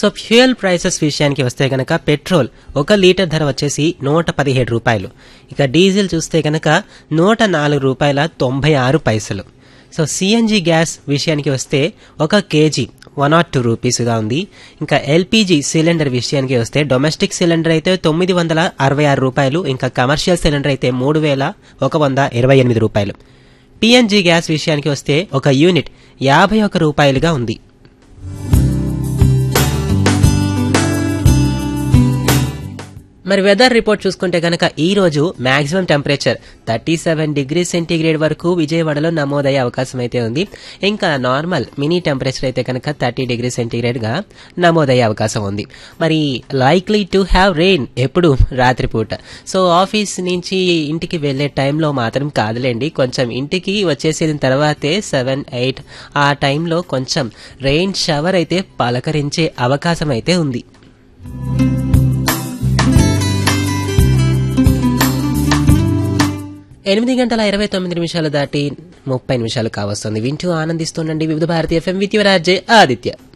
so fuel prices విషయానికి వస్తే కనుక పెట్రోల్ ఒక లీటర్ ధర వచ్చేసి నూట పదిహేడు రూపాయలు ఇక డీజిల్ చూస్తే కనుక నూట నాలుగు రూపాయల తొంభై ఆరు పైసలు సో సిఎన్జి గ్యాస్ విషయానికి వస్తే ఒక కేజీ వన్ నాట్ టూ రూపీస్గా ఉంది ఇంకా ఎల్పిజి సిలిండర్ విషయానికి వస్తే డొమెస్టిక్ సిలిండర్ అయితే తొమ్మిది వందల అరవై ఆరు రూపాయలు ఇంకా కమర్షియల్ సిలిండర్ అయితే మూడు వేల ఒక వంద ఇరవై ఎనిమిది రూపాయలు పిఎన్జి గ్యాస్ విషయానికి వస్తే ఒక యూనిట్ యాభై ఒక రూపాయలుగా ఉంది మరి వెదర్ రిపోర్ట్ చూసుకుంటే కనుక ఈ రోజు maximum temperature thirty seven degree centigrade వరకు విజయవాడలో నమోదయ్యే అవకాశం అయితే ఉంది ఇంకా నార్మల్ మినీ టెంపరేచర్ అయితే కనుక థర్టీ డిగ్రీ సెంటీగ్రేడ్ గా నమోదయ్యే అవకాశం ఉంది మరి లైక్లీ టు హ్యావ్ రెయిన్ ఎప్పుడు రాత్రిపూట సో ఆఫీస్ నుంచి ఇంటికి వెళ్లే టైంలో మాత్రం కాదులేండి కొంచెం ఇంటికి వచ్చేసిన తర్వాతే సెవెన్ ఎయిట్ ఆ టైంలో కొంచెం రెయిన్ షవర్ అయితే పలకరించే అవకాశం అయితే ఉంది ఎనిమిది గంటల ఇరవై తొమ్మిది నిమిషాలు దాటి ముప్పై నిమిషాలు కావస్తుంది వింటూ ఆనందిస్తుండండి Vividh Bharatiya FM with your RJ Aditya